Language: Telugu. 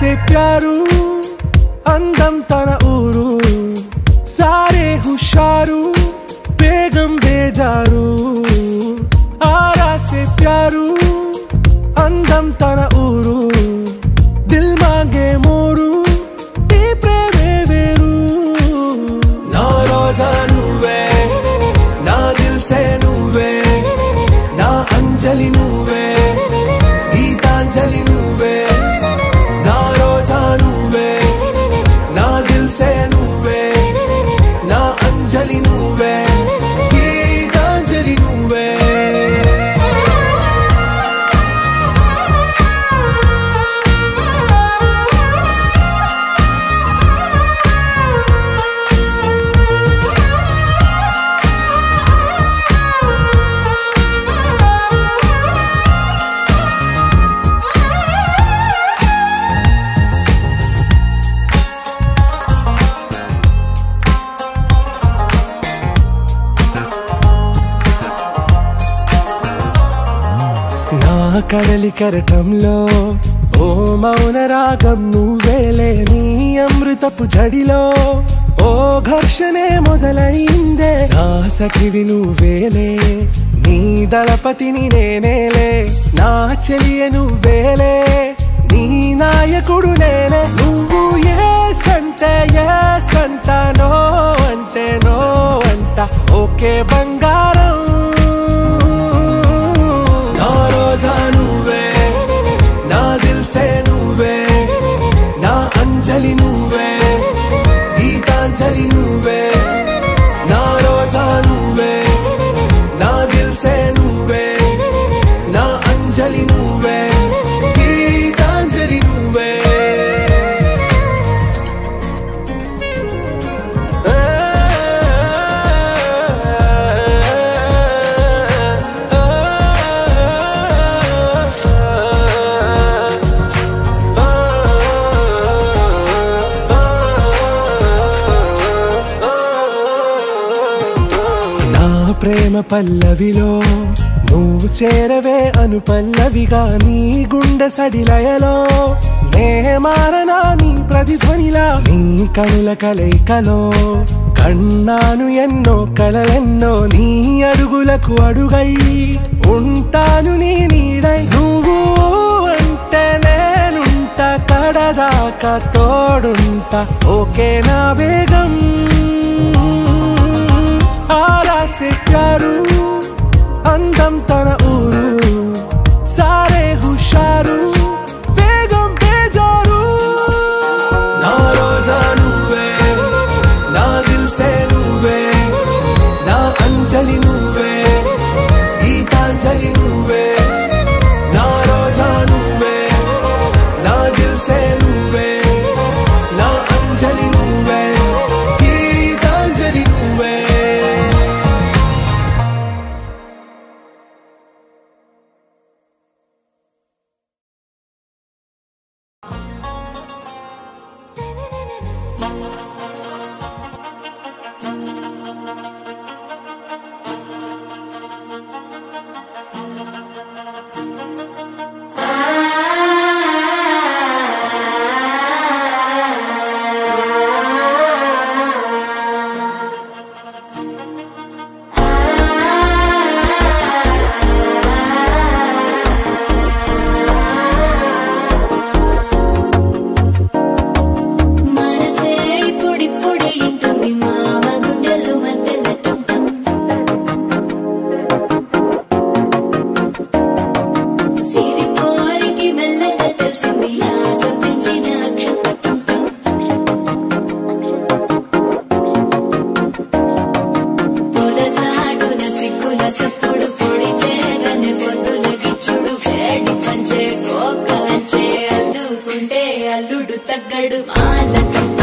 సే ప్యారు అందం తన ఊరు సారే హుషారు బేగం బేజారు ఆరా సే ప్యారు అందం తన ఊరు దిల్ మాంగే మోరు ఈ ప్రేమే వేరు నా రోజా నువ్వే నా దిల్ సే నువ్వే నా అంజలి నువ్వే గీతాంజలి నువ్వే నా రోజా నువ్వే నా దిల్ సే నువ్వే నా అంజలి నువ్వే గీతాంజలి నువ్వే నా కడలి కెరటంలో ఓ మౌన రాగం నువ్వేలే నీ అమృతపు జడిలో ఓ ఘర్షణే మొదలైందే నా సఖివి నువ్వేలే నీ దళపతిని నేనేలే నా చెలియ నువ్వేలే నీ నాయకుడు నేనే నువ్వు ఏ సంటే ఏ సంట నో అంటే నో అంట ఓకే బంగారం నా రోజా నువ్వే నా దిల్ సే నువ్వే నా అంజలి నువ్వే గీతాంజలి నువ్వే నా రోజా నువ్వే నా దిల్ సే నువ్వే నా అంజలి నువ్వే గీతాంజలి నువ్వే నా ప్రేమ పల్లవిలో నువ్వు చేరవే అను పల్లవిగా నీ గుండె సడిలయలో నే మారనా నీ ప్రతిధ్వనిలా నీ కనుల కలయికలో కన్నాను ఎన్నో కలలెన్నో నీ అడుగులకు అడుగై ఉంటాను నీ నీడై నువ్వు అంటే నేనుంట కడదాకా తోడుంటా ఓకే నా బేగం ఆరా సే ప్యారు అందం తన ఊరు సారే హుషారు బేగం బేజారు నా రోజా నువ్వే నా దిల్ సే నువ్వే నా అంజలి నువ్వే గీతాంజలి నువ్వే నా రోజా నువ్వే నా దిల్ సే నువ్వే నా అంజలి నువ్వే గీతాంజలి నువ్వే మనసే ఇప్పుడిప్పుడే ఇంటుంది మామ గుండెలు మధ్యలటం సిరిపోరికి మెల్లగా తెలిసింది ఆశ పెంచిన అక్షతటం పొదసాటున సిగ్గుల సప్పుడు పొడి చేయగానే పొద్దుల గిచ్చుడు వేడి పంచే కోకలంచే అల్లుకుంటే అల్లుడు తగ్గడు మాల